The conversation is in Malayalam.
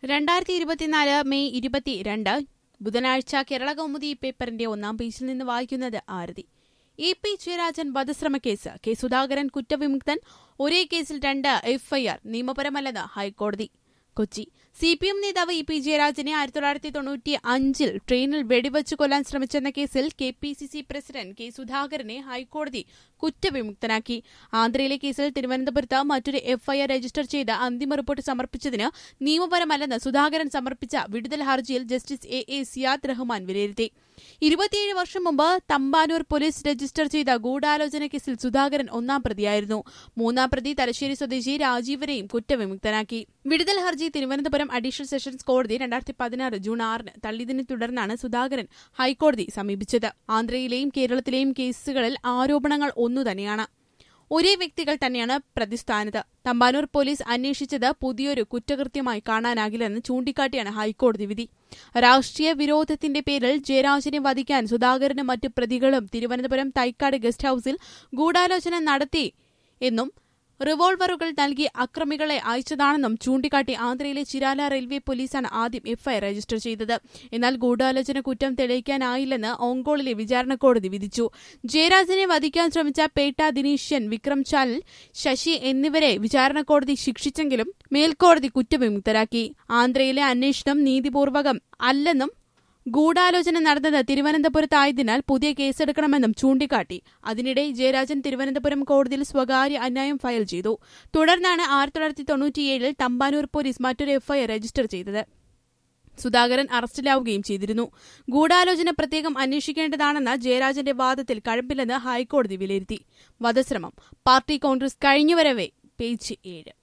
രണ്ടായിരത്തി ഇരുപത്തിനാല് മെയ് ഇരുപത്തിരണ്ട് ബുധനാഴ്ച കേരള കൗമുദി പേപ്പറിന്റെ ഒന്നാം പേജിൽ നിന്ന് വായിക്കുന്നത് ആരതി ഇ പി ജയരാജൻ വധശ്രമ കേസ് കെ സുധാകരൻ കുറ്റവിമുക്തൻ ഒരേ കേസിൽ രണ്ട് എഫ്ഐആർ നിയമപരമല്ലെന്ന് ഹൈക്കോടതി കൊച്ചി സി പി എം നേതാവ് ഇ പി ജയരാജനെ ആയിരത്തി തൊള്ളായിരത്തി തൊണ്ണൂറ്റി അഞ്ചിൽ ട്രെയിനിൽ വെടിവെച്ച് കൊല്ലാൻ ശ്രമിച്ചെന്ന കേസിൽ K P C C president K സുധാകരനെ ഹൈക്കോടതി കുറ്റവിമുക്തനാക്കി ആന്ധ്രയിലെ കേസിൽ തിരുവനന്തപുരത്ത് മറ്റൊരു എഫ്ഐആർ രജിസ്റ്റർ ചെയ്ത് അന്തിമ റിപ്പോർട്ട് സമർപ്പിച്ചതിന് നിയമപരമല്ലെന്ന് സുധാകരൻ സമർപ്പിച്ച വിടുതൽ ഹർജിയിൽ justice A A Ziyad Rahman വിലയിരുത്തി ഇരുപത്തിയേഴ് വർഷം മുമ്പ് തമ്പാനൂർ പോലീസ് രജിസ്റ്റർ ചെയ്ത ഗൂഢാലോചന കേസിൽ സുധാകരൻ ഒന്നാം പ്രതിയായിരുന്നു മൂന്നാം പ്രതി തലശ്ശേരി സ്വദേശി രാജീവരെയും കുറ്റവിമുക്തനാക്കി വിടുതൽ ഹർജി തിരുവനന്തപുരം അഡീഷണൽ സെഷൻസ് കോടതി രണ്ടായിരത്തി പതിനാറ് ജൂൺ ആറിന് തള്ളിയതിനെ തുടർന്നാണ് സുധാകരൻ ഹൈക്കോടതി സമീപിച്ചത് ആന്ധ്രയിലെയും കേരളത്തിലെയും കേസുകളിൽ ആരോപണങ്ങൾ ഒന്നുതന്നെയാണ് ഒരേ വ്യക്തികൾ തന്നെയാണ് പ്രതിസ്ഥാനത്ത് തമ്പാനൂർ പോലീസ് അന്വേഷിച്ചത് പുതിയൊരു കുറ്റകൃത്യമായി കാണാനാകില്ലെന്ന് ചൂണ്ടിക്കാട്ടിയാണ് ഹൈക്കോടതി വിധി രാഷ്ട്രീയ വിരോധത്തിന്റെ പേരിൽ ജയരാജനെ വധിക്കാൻ സുധാകരനും മറ്റു പ്രതികളും തിരുവനന്തപുരം തൈക്കാട് ഗസ്റ്റ് ഹൌസിൽ ഗൂഢാലോചന നടത്തി എന്നും റിവോൾവറുകൾ നൽകി അക്രമികളെ അയച്ചതാണെന്നും ചൂണ്ടിക്കാട്ടി ആന്ധ്രയിലെ ചിരാല റെയിൽവേ പോലീസാണ് ആദ്യം എഫ്ഐആർ രജിസ്റ്റർ ചെയ്തത് എന്നാൽ ഗൂഢാലോചന കുറ്റം തെളിയിക്കാനായില്ലെന്ന് ഓങ്കോളിലെ വിചാരണ കോടതി വിധിച്ചു ജയരാജനെ വധിക്കാൻ ശ്രമിച്ച പേട്ട ദിനീഷ്യൻ വിക്രം ചാലിൽ ശശി എന്നിവരെ വിചാരണ കോടതി ശിക്ഷിച്ചെങ്കിലും മേൽക്കോടതി കുറ്റവിമുക്തരാക്കി ആന്ധ്രയിലെ അന്വേഷണം നീതിപൂർവകം അല്ലെന്നും ഗൂഢാലോചന നടന്നത് തിരുവനന്തപുരത്തായതിനാൽ പുതിയ കേസെടുക്കണമെന്നും ചൂണ്ടിക്കാട്ടി അതിനിടെ ജയരാജൻ തിരുവനന്തപുരം കോടതിയിൽ സ്വകാര്യ അന്യായം ഫയൽ ചെയ്തു തുടർന്നാണ് ആയിരത്തി തൊള്ളായിരത്തി തൊണ്ണൂറ്റിയേഴിൽ തമ്പാനൂർ പോലീസ് മറ്റൊരു എഫ്ഐആർ രജിസ്റ്റർ ചെയ്തത് സുധാകരൻ അറസ്റ്റിലാവുകയും ചെയ്തിരുന്നു ഗൂഢാലോചന പ്രത്യേകം അന്വേഷിക്കേണ്ടതാണെന്ന ജയരാജന്റെ വാദത്തിൽ കഴമ്പില്ലെന്ന് ഹൈക്കോടതി വിലയിരുത്തി വധശ്രമം പാർട്ടി കോൺഗ്രസ് കഴിഞ്ഞുവരവെ പേജ് ഏഴ്